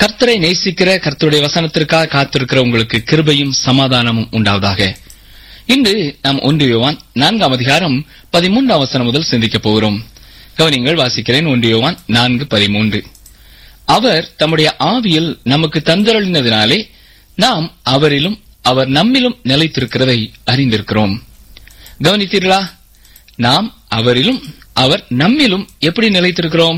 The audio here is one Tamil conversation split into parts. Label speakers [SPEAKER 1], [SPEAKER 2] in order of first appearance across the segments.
[SPEAKER 1] கர்த்தரை நேசிக்கிற கர்த்தருடைய வசனத்திற்காக காத்திருக்கிற உங்களுக்கு கிருபையும் சமாதானமும் உண்டாவதாக இன்று நாம் ஒன்று யோவான் நான்காம் அதிகாரம் பதிமூன்றாம் வசனம் முதல் சிந்திக்கப் போகிறோம் கவனிங்கள் வாசிக்கிறேன் ஒன்று யோவான் நான்கு பதிமூன்று அவர் தம்முடைய ஆவியில் நமக்கு தந்தருளினதினாலே நாம் அவரிலும் அவர் நம்மிலும் நிலைத்திருக்கிறதை அறிந்திருக்கிறோம் கவனித்தீர்களா நாம் அவரிலும் அவர் நம்மிலும் எப்படி நிலைத்திருக்கிறோம்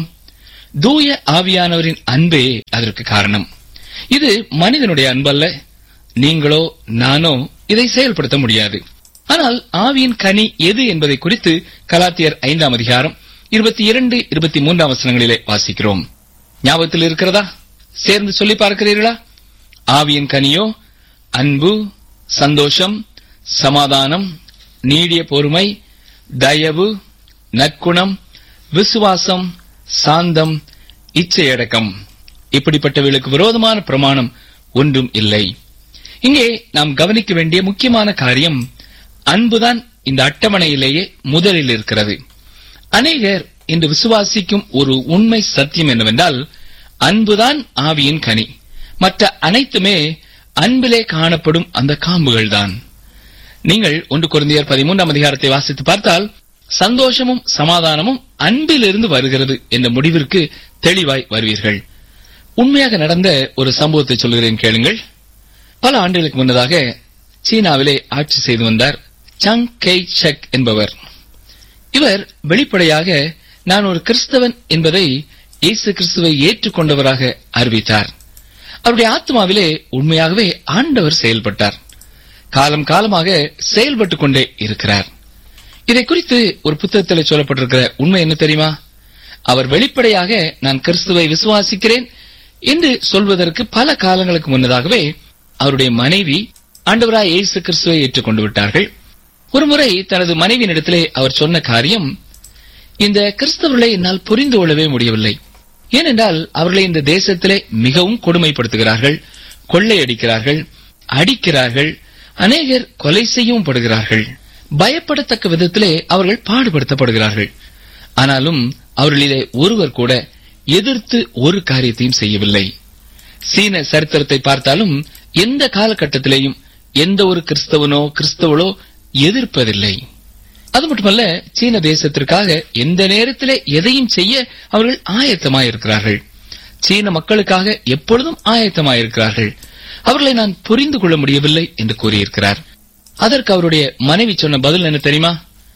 [SPEAKER 1] தூய ஆவியானவரின் அன்பே அதற்கு காரணம் இது மனிதனுடைய அன்பல்ல நீங்களோ நானோ இதை செயல்படுத்த முடியாது ஆனால் ஆவியின் கனி எது என்பதை குறித்து கலாத்தியர் ஐந்தாம் அதிகாரம் இருபத்தி இரண்டு இருபத்தி மூன்றாம் வசனங்களிலே வாசிக்கிறோம் ஞாபகத்தில் இருக்கிறதா சேர்ந்து சொல்லி பார்க்கிறீர்களா ஆவியின் கனியோ அன்பு சந்தோஷம் சமாதானம் நீடிய பொறுமை தயவு நற்குணம் விசுவாசம் சாந்தம் இச்சையடக்கம் இப்படிப்பட்டவர்களுக்கு விரோதமான பிரமாணம் ஒன்றும் இல்லை இங்கே நாம் கவனிக்க வேண்டிய முக்கியமான காரியம் அன்புதான் இந்த அட்டவணையிலேயே முதலில் இருக்கிறது அநேகர் இன்று விசுவாசிக்கும் ஒரு உண்மை சத்தியம் என்னவென்றால் அன்புதான் ஆவியின் கனி மற்ற அனைத்துமே அன்பிலே காணப்படும் அந்த காம்புகள்தான் நீங்கள் ஒன்று குருந்தியர் பதிமூன்றாம் அதிகாரத்தை வாசித்து பார்த்தால் சந்தோஷமும் சமாதானமும் அன்பிலிருந்து வருகிறது என்ற முடிவிற்கு தெளிவாய் வருவீர்கள் உண்மையாக நடந்த ஒரு சம்பவத்தை சொல்கிறேன் கேளுங்கள் பல ஆண்டுகளுக்கு முன்னதாக சீனாவிலே ஆட்சி செய்து வந்தார் சங் கெய் ஷெக் என்பவர் இவர் வெளிப்படையாக நான் ஒரு கிறிஸ்தவன் என்பதை இயேசு கிறிஸ்துவை ஏற்றுக்கொண்டவராக அறிவித்தார் அவருடைய ஆத்மாவிலே உண்மையாகவே ஆண்டவர் செயல்பட்டார் காலம் காலமாக செயல்பட்டுக் கொண்டே இருக்கிறார் இதை குறித்து ஒரு புத்தகத்தில் சொல்லப்பட்டிருக்கிற உண்மை என்ன தெரியுமா அவர் வெளிப்படையாக நான் கிறிஸ்துவை விசுவாசிக்கிறேன் என்று சொல்வதற்கு பல காலங்களுக்கு முன்னதாகவே அவருடைய மனைவி ஆண்டவராய் இயேசு கிறிஸ்துவை ஏற்றுக்கொண்டு விட்டார்கள் ஒருமுறை தனது மனைவியினிடத்திலே அவர் சொன்ன காரியம் இந்த கிறிஸ்தவர்களை என்னால் புரிந்து கொள்ளவே முடியவில்லை ஏனென்றால் அவர்களை இந்த தேசத்திலே மிகவும் கொடுமைப்படுத்துகிறார்கள் கொள்ளையடிக்கிறார்கள் அடிக்கிறார்கள் அநேகர் கொலை செய்யவும் படுகிறார்கள் பயப்படத்தக்க விதத்திலே அவர்கள் பாடுபடுத்தப்படுகிறார்கள் ஆனாலும் அவர்களிலே ஒருவர் கூட எதிர்த்து ஒரு காரியத்தையும் செய்யவில்லை சீன சரித்திரத்தை பார்த்தாலும் எந்த காலகட்டத்திலேயும் எந்த ஒரு கிறிஸ்தவனோ கிறிஸ்தவளோ எதிர்ப்பதில்லை அது மட்டுமல்ல சீன தேசத்திற்காக எந்த நேரத்திலே எதையும் செய்ய அவர்கள் ஆயத்தமாயிருக்கிறார்கள் சீன மக்களுக்காக எப்பொழுதும் ஆயத்தமாயிருக்கிறார்கள் அவர்களை நான் புரிந்து கொள்ள முடியவில்லை என்று கூறியிருக்கிறார் அதற்கு அவருடைய மனைவி சொன்ன பதில் என்ன தெரியுமா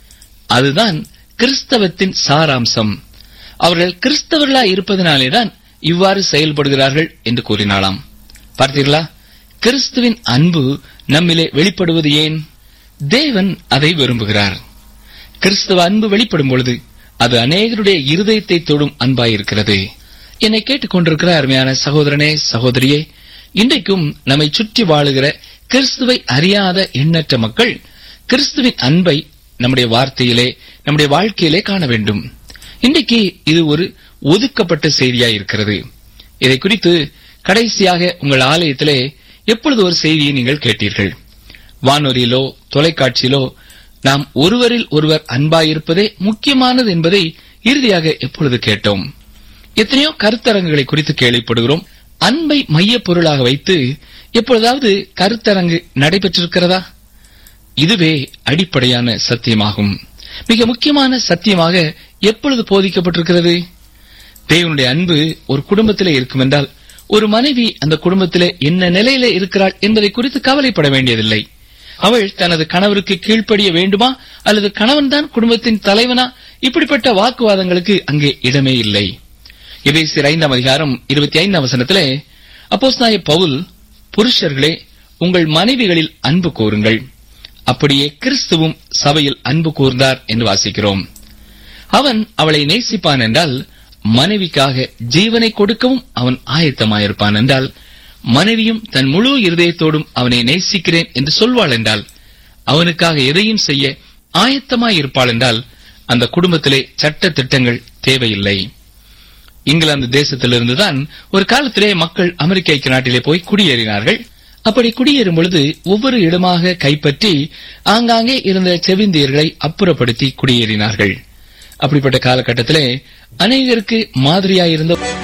[SPEAKER 1] அதுதான் கிறிஸ்தவத்தின் சாராம்சம் அவர்கள் கிறிஸ்தவர்களா இருப்பதனாலேதான் இவ்வாறு செயல்படுகிறார்கள் என்று கூறினாளாம் பார்த்தீர்களா கிறிஸ்துவின் அன்பு நம்மிலே வெளிப்படுவது ஏன் தேவன் அதை விரும்புகிறார் கிறிஸ்துவ அன்பு வெளிப்படும் பொழுது அது அநேகருடைய இருதயத்தை தொடும் அன்பாயிருக்கிறது என்னை கேட்டுக்கொண்டிருக்கிற அருமையான சகோதரனே சகோதரியே இன்றைக்கும் நம்மை சுற்றி வாழுகிற கிறிஸ்துவை அறியாத எண்ணற்ற மக்கள் கிறிஸ்துவின் அன்பை நம்முடைய வார்த்தையிலே நம்முடைய வாழ்க்கையிலே காண வேண்டும் இன்றைக்கு இது ஒரு ஒதுக்கப்பட்ட செய்தியாய் இருக்கிறது இதை குறித்து கடைசியாக உங்கள் ஆலயத்திலே எப்பொழுது ஒரு செய்தியை நீங்கள் கேட்டீர்கள் வானொலியிலோ தொலைக்காட்சியிலோ நாம் ஒருவரில் ஒருவர் அன்பாயிருப்பதே முக்கியமானது என்பதை இறுதியாக எப்பொழுது கேட்டோம் எத்தனையோ கருத்தரங்குகளை குறித்து கேள்விப்படுகிறோம் அன்பை மைய பொருளாக வைத்து எப்பொழுதாவது கருத்தரங்கு நடைபெற்றிருக்கிறதா இதுவே அடிப்படையான சத்தியமாகும் மிக முக்கியமான சத்தியமாக எப்பொழுது போதிக்கப்பட்டிருக்கிறது தேவனுடைய அன்பு ஒரு குடும்பத்திலே இருக்கும் என்றால் ஒரு மனைவி அந்த குடும்பத்திலே என்ன நிலையில இருக்கிறாள் என்பதை குறித்து கவலைப்பட வேண்டியதில்லை அவள் தனது கணவருக்கு கீழ்ப்படிய வேண்டுமா அல்லது கணவன் தான் குடும்பத்தின் தலைவனா இப்படிப்பட்ட வாக்குவாதங்களுக்கு அங்கே இடமே இல்லை எபேசியர் ஐந்தாம் அதிகாரம் இருபத்தி ஐந்தாம் வசனத்திலே அப்போஸ்நாய பவுல் புருஷர்களே உங்கள் மனைவிகளில் அன்பு கூறுங்கள் அப்படியே கிறிஸ்துவும் சபையில் அன்பு கூர்ந்தார் என்று வாசிக்கிறோம் அவன் அவளை நேசிப்பான் என்றால் மனைவிக்காக ஜீவனை கொடுக்கவும் அவன் ஆயத்தமாயிருப்பான் என்றால் மனைவியும் தன் முழு இருதயத்தோடும் அவனை நேசிக்கிறேன் என்று சொல்வாள் என்றால் அவனுக்காக எதையும் செய்ய ஆயத்தமாயிருப்பாள் என்றால் அந்த குடும்பத்திலே சட்ட திட்டங்கள் தேவையில்லை இங்கிலாந்து தேசத்திலிருந்துதான் ஒரு காலத்திலே மக்கள் அமெரிக்க ஐக்கிய நாட்டிலே போய் குடியேறினார்கள் அப்படி குடியேறும் பொழுது ஒவ்வொரு இடமாக கைப்பற்றி ஆங்காங்கே இருந்த செவிந்தியர்களை அப்புறப்படுத்தி குடியேறினார்கள் அப்படிப்பட்ட காலகட்டத்திலே அநேகருக்கு மாதிரியாயிருந்த